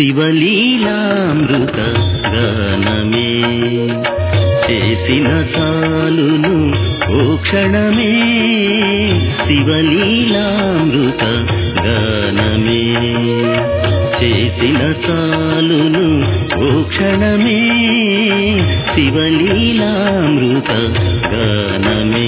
శివలీలామృత గానమే చేసిన చాలును ఓ క్షణమే శివలీలామృత గానమే చేసిన చాలును ఓ క్షణమే శివలీలామృత గానమే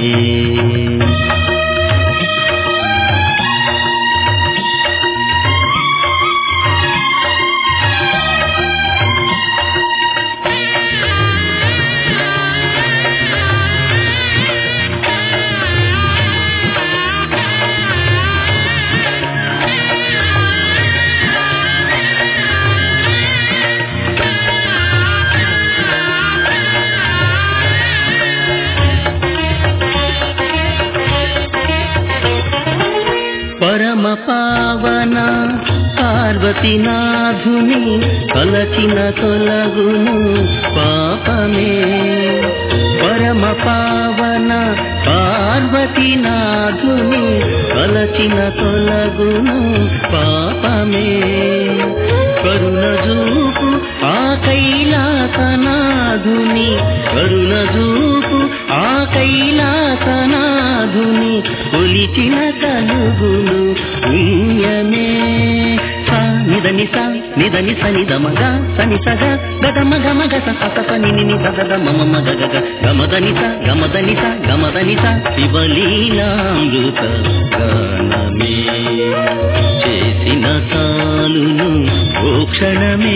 పరమ పావన పార్వతీనాథుని కలచిన తొలగును పాపమే పరమ పావన పార్వతీనాథుని కలచిన తొలగును పాపమే కరుణ చూపు ఆ కైలాసనాథుని కరుణ చూపు ఆ కైలాసనాథుని కొలిచిన కలుగును పుణ్యమే సా నిదని సా నిదని సని దమగ సని సగ గదమ గమ గస సస సని నిని గద మమ మగ గగ గమదని స గమదని స గమదని స శివలీలామృత గానమే చేసిన తాలును ఓ క్షణమే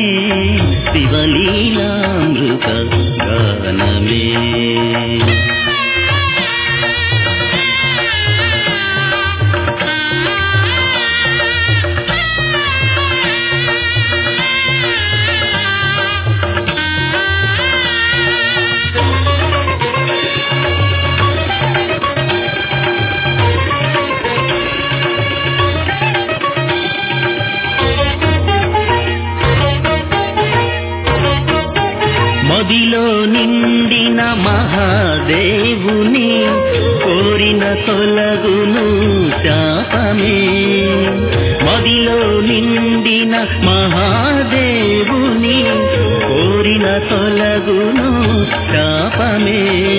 శివలీలామృత గానమే మదిలో నిండిన మహాదేవుని కోరిన తొలగును శాపమే మదిలో నిండిన మహాదేవుని కోరిన తొలగును శాపమే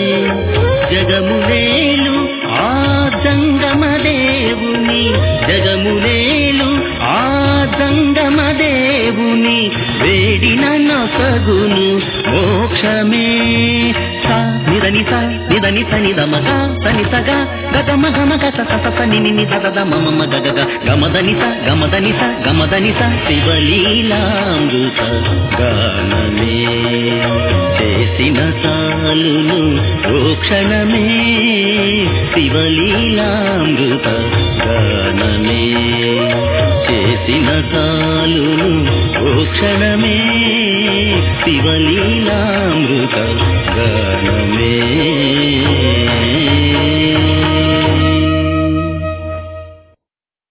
జగములేలు ఆ జంగమదేవుని జగములేలు ఆ జంగమదేవుని వేడిన నొసగును మోక్షమే సా నిదని సా నిదని సని దమగ సని సగ గగమ గమ గస సస సని నిని దద మమ మగ గగ గమదని స గమదని స గమదని స శివలీలామృత గానమే చేసిన చాలును ఓ క్షణమే శివలీలామృత గానమే చేసిన చాలును ఓ క్షణమే శివలీలామృత గానమే